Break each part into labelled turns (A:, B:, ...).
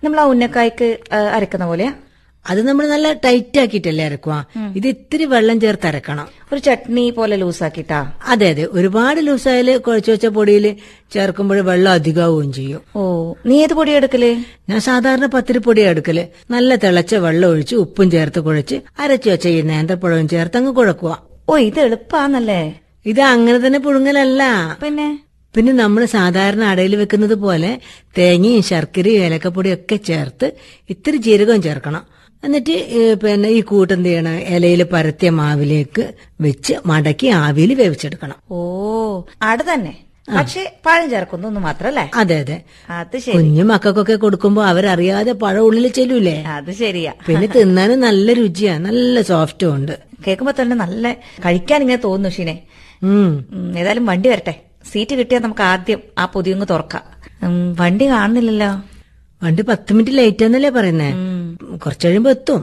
A: നമ്മൾ ആ ഉന്നക്കായ്ക്ക് ആ, അരക്കുന്ന പോലെയാ
B: അത് നമ്മൾ നല്ല ടൈറ്റ് ആക്കിയിട്ടല്ലേ അരക്കുക ഇത് ഇത്തിരി വെള്ളം ചേർത്ത് അരക്കണം
A: ഒരു ചട്നി പോലെ ലൂസാക്കിട്ടാ
B: അതെ അതെ ഒരുപാട് ലൂസായാല് കുഴച്ചു വെച്ച പൊടിയിൽ ചേർക്കുമ്പോൾ വെള്ളം അധികമാവുകയും ചെയ്യും
A: ഓ നീ ഏത് പൊടി എടുക്കല്
B: ഞാൻ സാധാരണ പത്തിരിപ്പൊടി എടുക്കല് നല്ല തിളച്ച വെള്ളം ഒഴിച്ച് ഉപ്പും ചേർത്ത് കുഴച്ച് അരച്ചു വെച്ച ഈ നേന്ത്രപ്പഴവും ചേർത്ത് അങ്ങ് കുഴക്കുക
A: ഓ ഇത് എളുപ്പാന്നല്ലേ
B: ഇത് അങ്ങനെ തന്നെ പുഴുങ്ങലല്ല
A: പിന്നെ
B: പിന്നെ നമ്മൾ സാധാരണ അടയിൽ വെക്കുന്നത് പോലെ തേങ്ങയും ശർക്കരയും ഏലക്കപ്പൊടിയും ഒക്കെ ചേർത്ത് ഇത്തിരി ജീരകവും ചേർക്കണം എന്നിട്ട് ഏ, പിന്നെ ഈ കൂട്ടെന്ത് ചെയ്യണം ഇലയിൽ പരത്തിയ മാവിലേക്ക് വെച്ച് മടക്കി ആവിയിൽ വേവിച്ചെടുക്കണം
A: ഓ അട തന്നെ പക്ഷെ പഴം ചേർക്കുന്നു മാത്രല്ലേ
B: അതെ അതെ
A: അത് ശരി
B: കുഞ്ഞു മക്കൾക്കൊക്കെ കൊടുക്കുമ്പോ അവരറിയാതെ പഴം ഉള്ളിൽ ചെല്ലൂലേ
A: അത് ശരിയാ
B: പിന്നെ തിന്നാനും നല്ല രുചിയാ നല്ല സോഫ്റ്റും ഉണ്ട്
A: കേൾക്കുമ്പോ തന്നെ നല്ല കഴിക്കാൻ ഇങ്ങനെ തോന്നുന്നു ഷീനെ
B: ഉം
A: ഉം, ഏതായാലും വണ്ടി വരട്ടെ സീറ്റ് കിട്ടിയാൽ നമുക്ക് ആദ്യം ആ പൊതിയൊന്ന് തുറക്കാം ഉം, വണ്ടി കാണുന്നില്ലല്ലോ
B: വണ്ടി പത്ത് മിനിറ്റ് ലേറ്റ് എന്നല്ലേ പറയുന്നേ കുറച്ച് കഴിയുമ്പോ എത്തും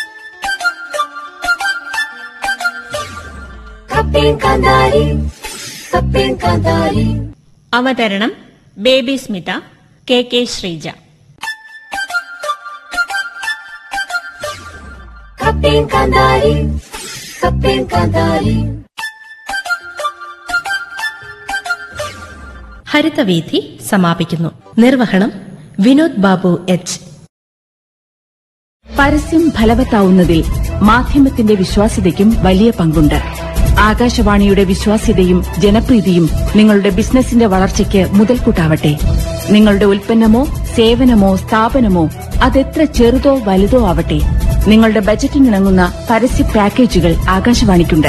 C: അവതരണം ബേബി സ്മിത കെ കെ ശ്രീജ
D: ഹരിതവീഥി സമാപിക്കുന്നു നിർവഹണം വിനോദ് ബാബു എച്ച്
E: പരസ്യം ഫലവത്താവുന്നതിൽ മാധ്യമത്തിന്റെ വിശ്വാസ്യതയ്ക്കും വലിയ പങ്കുണ്ട് ആകാശവാണിയുടെ വിശ്വാസ്യതയും ജനപ്രീതിയും നിങ്ങളുടെ ബിസിനസിന്റെ വളർച്ചയ്ക്ക് മുതൽക്കൂട്ടാവട്ടെ നിങ്ങളുടെ ഉൽപ്പന്നമോ സേവനമോ സ്ഥാപനമോ അതെത്ര ചെറുതോ വലുതോ ആവട്ടെ നിങ്ങളുടെ ബജറ്റിനിണങ്ങുന്ന പരസ്യ പാക്കേജുകൾ ആകാശവാണിക്കുണ്ട്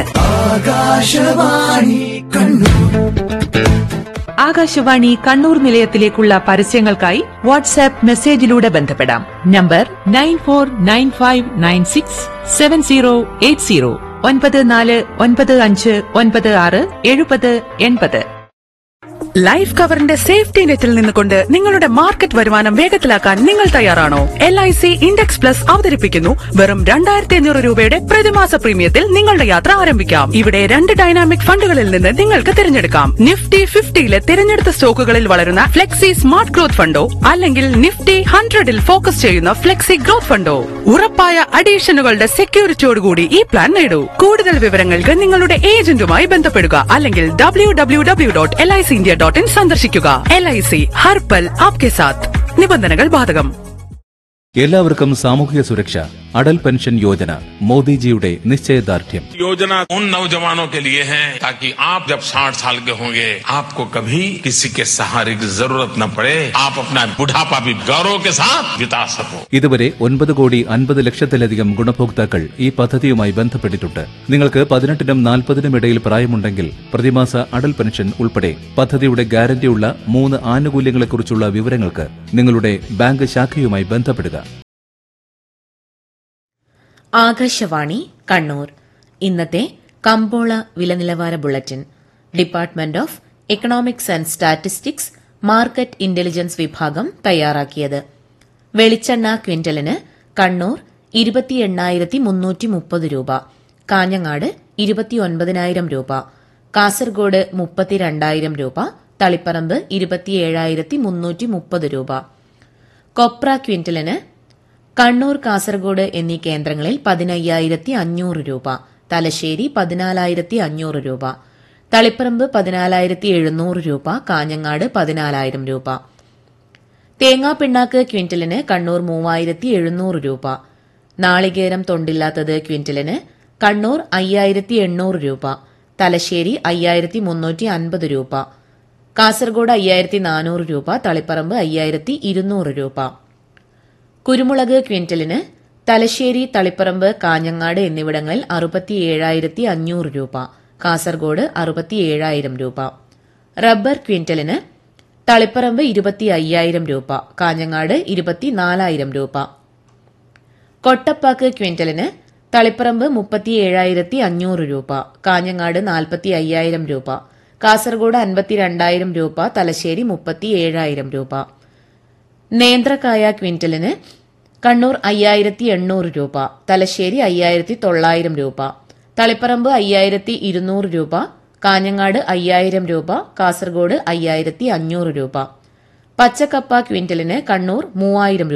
F: ആകാശവാണി കണ്ണൂർ നിലയത്തിലേക്കുള്ള പരസ്യങ്ങൾക്കായി വാട്സാപ്പ് മെസ്സേജിലൂടെ ബന്ധപ്പെടാം number nine four nine five nine six seven zero eight zero ഒൻപത് നാല് ഒൻപത് അഞ്ച് ഒൻപത് ആറ് എഴുപത് എൺപത്
G: ലൈഫ് കവറിന്റെ സേഫ്റ്റി നെറ്റിൽ നിന്നുകൊണ്ട് നിങ്ങളുടെ മാർക്കറ്റ് വരുമാനം വേഗത്തിലാക്കാൻ നിങ്ങൾ തയ്യാറാണോ L I C index plus അവതരിപ്പിക്കുന്നു വെറും രണ്ടായിരത്തി അഞ്ഞൂറ് രൂപയുടെ പ്രതിമാസ പ്രീമിയത്തിൽ നിങ്ങളുടെ യാത്ര ആരംഭിക്കാം ഇവിടെ രണ്ട് ഡൈനാമിക് ഫണ്ടുകളിൽ നിന്ന് നിങ്ങൾക്ക് തിരഞ്ഞെടുക്കാം നിഫ്റ്റി ഫിഫ്റ്റിയിലെ തിരഞ്ഞെടുത്ത സ്റ്റോക്കുകളിൽ വളരുന്ന ഫ്ലെക്സി സ്മാർട്ട് ഗ്രോത്ത് ഫണ്ടോ അല്ലെങ്കിൽ നിഫ്റ്റി ഹൺഡ്രഡിൽ ഫോക്കസ് ചെയ്യുന്ന ഫ്ലെക്സി ഗ്രോത്ത് ഫണ്ടോ ഉറപ്പായ അഡീഷനുകളുടെ സെക്യൂരിറ്റിയോടുകൂടി ഈ പ്ലാൻ നേടൂ കൂടുതൽ വിവരങ്ങൾക്ക് നിങ്ങളുടെ ഏജന്റുമായി ബന്ധപ്പെടുക അല്ലെങ്കിൽ W W W dot L I C India dot in സന്ദർശിക്കുക എൽ ഐ സി ഹർപ്പൽ ആപ്കെ സാത്ത് നിബന്ധനകൾ ബാധകം
H: എല്ലാവർക്കും സാമൂഹിക സുരക്ഷ അടൽ പെൻഷൻ യോജന മോദിജിയുടെ നിശ്ചയദാർഢ്യം
I: योजना उन नौजवानों के लिए है ताकि आप जब 60 साल के होंगे आपको कभी किसी के सहारे की जरूरत न पड़े आप अपना बुढ़ापा भी गौरव के साथ बिता सको
H: ഇതുവരെ ഒൻപത് കോടി അൻപത് ലക്ഷത്തിലധികം ഗുണഭോക്താക്കൾ ഈ പദ്ധതിയുമായി ബന്ധപ്പെട്ടിട്ടുണ്ട് നിങ്ങൾക്ക് പതിനെട്ടിനും നാൽപ്പതിനും ഇടയിൽ പ്രായമുണ്ടെങ്കിൽ പ്രതിമാസ അടൽ പെൻഷൻ ഉൾപ്പെടെ പദ്ധതിയുടെ ഗ്യാരണ്ടിയുള്ള മൂന്ന് ആനുകൂല്യങ്ങളെക്കുറിച്ചുള്ള വിവരങ്ങൾക്ക് നിങ്ങളുടെ ബാങ്ക് ശാഖയുമായി ബന്ധപ്പെടുക
D: ആകാശവാണി കണ്ണൂർ ഇന്നത്തെ കമ്പോള വില നിലവാര bulletin department of economics and statistics market intelligence വിഭാഗം തയ്യാറാക്കിയത് വെളിച്ചെണ്ണ ക്വിന്റലിന് കണ്ണൂർ ഇരുപത്തി എണ്ണായിരത്തി മുന്നൂറ്റി മുപ്പത് രൂപ കാഞ്ഞങ്ങാട് ഇരുപത്തിയൊൻപതിനായിരം രൂപ കാസർഗോഡ് മുപ്പത്തിരണ്ടായിരം രൂപ തളിപ്പറമ്പ് ഇരുപത്തിയേഴായിരത്തി മുന്നൂറ്റി മുപ്പത് രൂപ കൊപ്ര ക്വിന്റലിന് കണ്ണൂർ കാസർഗോഡ് എന്നീ കേന്ദ്രങ്ങളിൽ പതിനയ്യായിരത്തി അഞ്ഞൂറ് രൂപ തലശ്ശേരി പതിനാലായിരത്തി അഞ്ഞൂറ് രൂപ തളിപ്പറമ്പ് പതിനാലായിരത്തി എഴുന്നൂറ് രൂപ കാഞ്ഞങ്ങാട് പതിനാലായിരം രൂപ തേങ്ങാ പിണ്ണാക്ക് ക്വിന്റലിന് കണ്ണൂർ മൂവായിരത്തി എഴുന്നൂറ് രൂപ നാളികേരം തൊണ്ടില്ലാത്തത് ക്വിന്റലിന് കണ്ണൂർ അയ്യായിരത്തി എണ്ണൂറ് രൂപ തലശ്ശേരി അയ്യായിരത്തി മുന്നൂറ്റി അൻപത് രൂപ കാസർഗോഡ് അയ്യായിരത്തി നാനൂറ് രൂപ തളിപ്പറമ്പ് അയ്യായിരത്തി ഇരുന്നൂറ് രൂപ കുരുമുളക് ക്വിന്റലിന് തലശ്ശേരി തളിപ്പറമ്പ് കാഞ്ഞങ്ങാട് എന്നിവിടങ്ങളിൽ അറുപത്തിയേഴായിരത്തി അഞ്ഞൂറ് രൂപ കാസർഗോഡ് അറുപത്തിയേഴായിരം രൂപ റബ്ബർ ക്വിന്റലിന് തളിപ്പറമ്പ് ഇരുപത്തി അയ്യായിരം രൂപ കാഞ്ഞങ്ങാട് ഇരുപത്തിനാലായിരം രൂപ കൊട്ടപ്പാക്ക് ക്വിന്റലിന് തളിപ്പറമ്പ് മുപ്പത്തിയേഴായിരത്തി അഞ്ഞൂറ് രൂപ കാഞ്ഞങ്ങാട് നാൽപ്പത്തി അയ്യായിരം രൂപ കാസർഗോഡ് അൻപത്തിരണ്ടായിരം രൂപ തലശ്ശേരി മുപ്പത്തിയേഴായിരം രൂപ നേന്ത്രക്കായ ക്വിന്റലിന് കണ്ണൂർ അയ്യായിരത്തി എണ്ണൂറ് രൂപ തലശ്ശേരി അയ്യായിരത്തി തൊള്ളായിരം രൂപ തളിപ്പറമ്പ് അയ്യായിരത്തി ഇരുന്നൂറ് രൂപ കാഞ്ഞങ്ങാട് അയ്യായിരം രൂപ കാസർഗോഡ് അയ്യായിരത്തി അഞ്ഞൂറ് രൂപ പച്ചക്കപ്പ ക്വിന്റലിന് കണ്ണൂർ മൂവായിരം രൂപ